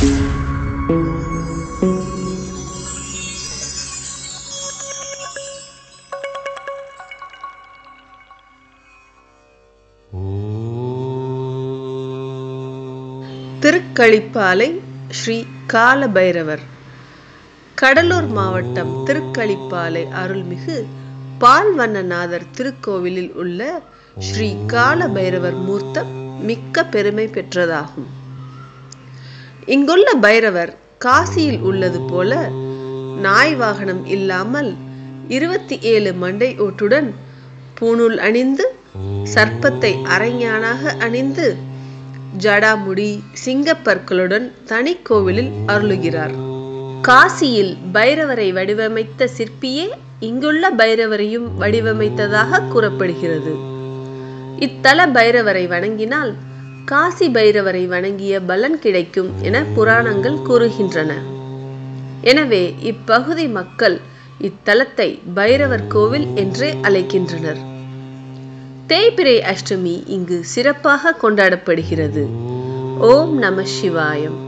திருக்களிப்பாலை ஸ்ரீ காலபைரவர் கடலூர் மாவட்டம் திருக்களிப்பாலை அருள்மிகு பால்வண்ணநாதர் திருக்கோவிலில் உள்ள ஸ்ரீ காலபைரவர் மூர்த்தம் மிக்க பெருமை பெற்றதாகும் இங்குள்ள பைரவர் காசியில் உள்ளது போல நாய் வாகனம் இல்லாமல் இருபத்தி ஏழு மண்டை ஓட்டுடன் பூணூல் அணிந்து சர்ப்பத்தை அரைஞானாக அணிந்து ஜடாமுடி சிங்கப்பற்களுடன் தனி கோவிலில் அருளுகிறார் காசியில் பைரவரை வடிவமைத்த சிற்பியே இங்குள்ள பைரவரையும் வடிவமைத்ததாக கூறப்படுகிறது இத்தல பைரவரை வணங்கினால் காசி பைரவரை வணங்கிய பலன் கிடைக்கும் என புராணங்கள் கூறுகின்றன எனவே இப்பகுதி மக்கள் இத்தலத்தை பைரவர் கோவில் என்றே அழைக்கின்றனர் தேய்பிரை அஷ்டமி இங்கு சிறப்பாக கொண்டாடப்படுகிறது ஓம் நம சிவாயம்